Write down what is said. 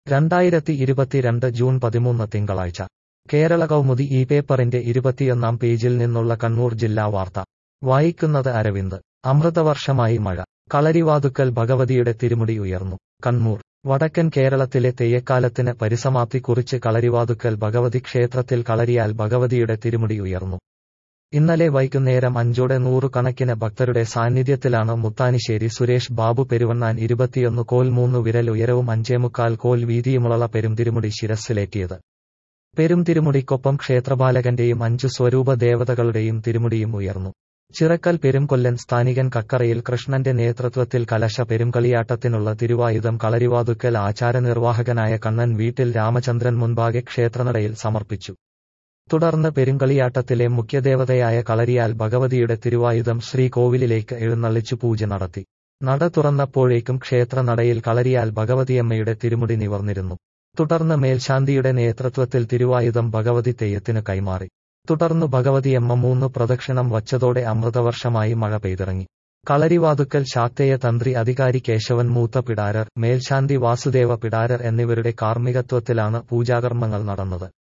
രണ്ടായിരത്തി ഇരുപത്തിരണ്ട് ജൂൺ പതിമൂന്ന് തിങ്കളാഴ്ച കേരള കൗമുദി ഈ പേപ്പറിന്റെ ഇരുപത്തിയൊന്നാം പേജിൽ നിന്നുള്ള കണ്ണൂർ ജില്ലാ വാർത്ത വായിക്കുന്നത് അരവിന്ദ് അമൃതവർഷമായി മഴ കളരിവാതുക്കൽ ഭഗവതിയുടെ തിരുമുടി ഉയർന്നു കണ്ണൂർ വടക്കൻ കേരളത്തിലെ തെയ്യക്കാലത്തിന് പരിസമാപ്തി കുറിച്ച് കളരിവാതുക്കൽ ഭഗവതി ക്ഷേത്രത്തിൽ കളരിയാൽ ഭഗവതിയുടെ തിരുമുടി ഉയർന്നു ഇന്നലെ വൈകുന്നേരം അഞ്ചോടെ നൂറുകണക്കിന് ഭക്തരുടെ സാന്നിധ്യത്തിലാണ് മുത്താനിശ്ശേരി സുരേഷ് ബാബു പെരുവണ്ണാൻ ഇരുപത്തിയൊന്ന് കോൽ മൂന്ന് വിരൽ ഉയരവും അഞ്ചേമുക്കാൽ കോൽ വീതിയുമുള്ള പെരുംതിരുമുടി ശിരസ്സിലേറ്റിയത് പെരുംതിരുമുടിക്കൊപ്പം ക്ഷേത്രപാലകന്റെയും അഞ്ചു സ്വരൂപ ദേവതകളുടെയും തിരുമുടിയും ഉയർന്നു ചിറക്കൽ പെരുംകൊല്ലൻ സ്ഥാനികൻ കക്കറയിൽ കൃഷ്ണന്റെ നേതൃത്വത്തിൽ കലശ പെരുംകളിയാട്ടത്തിനുള്ള തിരുവായുധം കളരിവാതുക്കൽ ആചാരനിർവാഹകനായ കണ്ണൻ വീട്ടിൽ രാമചന്ദ്രൻ മുൻപാകെ ക്ഷേത്രനടയിൽ സമർപ്പിച്ചു തുടർന്ന് പെരുങ്കളിയാട്ടത്തിലെ മുഖ്യദേവതയായ കളരിയാൽ ഭഗവതിയുടെ തിരുവായുധം ശ്രീകോവിലിലേക്ക് എഴുന്നള്ളിച്ചു പൂജ നടത്തി നട തുറന്നപ്പോഴേക്കും ക്ഷേത്രനടയിൽ കളരിയാൽ ഭഗവതിയമ്മയുടെ തിരുമുടി നിവർന്നിരുന്നു തുടർന്ന് മേൽശാന്തിയുടെ നേതൃത്വത്തിൽ തിരുവായുധം ഭഗവതി തെയ്യത്തിന് കൈമാറി തുടർന്ന് ഭഗവതിയമ്മ മൂന്ന് പ്രദക്ഷിണം വച്ചതോടെ അമൃതവർഷമായി മഴ പെയ്തിറങ്ങി കളരിവാതുക്കൽ ശാക്തേയ തന്ത്രി അധികാരി കേശവൻ മൂത്ത പിടാരർ മേൽശാന്തി വാസുദേവ പിടാരർ എന്നിവരുടെ കാർമ്മികത്വത്തിലാണ് പൂജാകർമ്മങ്ങൾ നടന്നത്